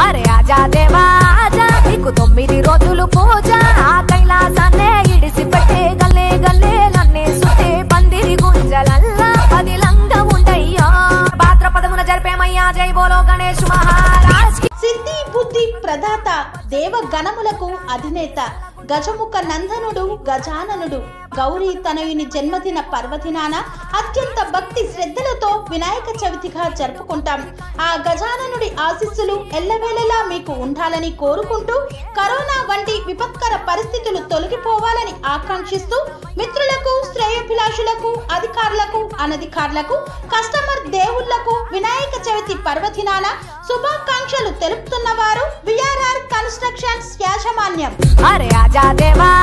అరే ఆజా దేవా ఆజా నీకు తొమ్మిది రోజులు పూజ ఆ కైలాసాన్నే ఇడిసి పెట్టే గల్లే గల్లే నన్నే సుట్టే పందిరి గుంజలల్లా పదిలంగా ఉండయ్యా భాద్రపదమున జరిపేమయ్యా జై బోలో గణేష్ మహారాజ్ కి సిద్ధి బుద్ధి ప్రదాత దేవ గణములకు అధినేత గజముఖ నందనుడు గజాననుడు గౌరీ తనయుని జన్మదిన పర్వదినాన అత్యంత భక్తి శ్రద్ధలతో వినాయక చవితిగా జరుపుకుంటాం ఆ గజాననుడి ఆశీస్సులు ఎల్లవేళలా మీకు ఉండాలని కోరుకుంటూ కరోనా వంటి విపత్కర పరిస్థితులు తొలగిపోవాలని ఆకాంక్షిస్తూ మిత్రులకు శ్రేయోభిలాషులకు అధికారులకు అనధికారులకు కస్టమర్ దేవుళ్లకు వినాయక చవితి పర్వదినాన శుభాకాంక్షలు తెలుపుతున్న వారు విఆర్ఆర్ కన్స్ట్రక్షన్స్ యాజమాన్యం అరే ఆజా దేవా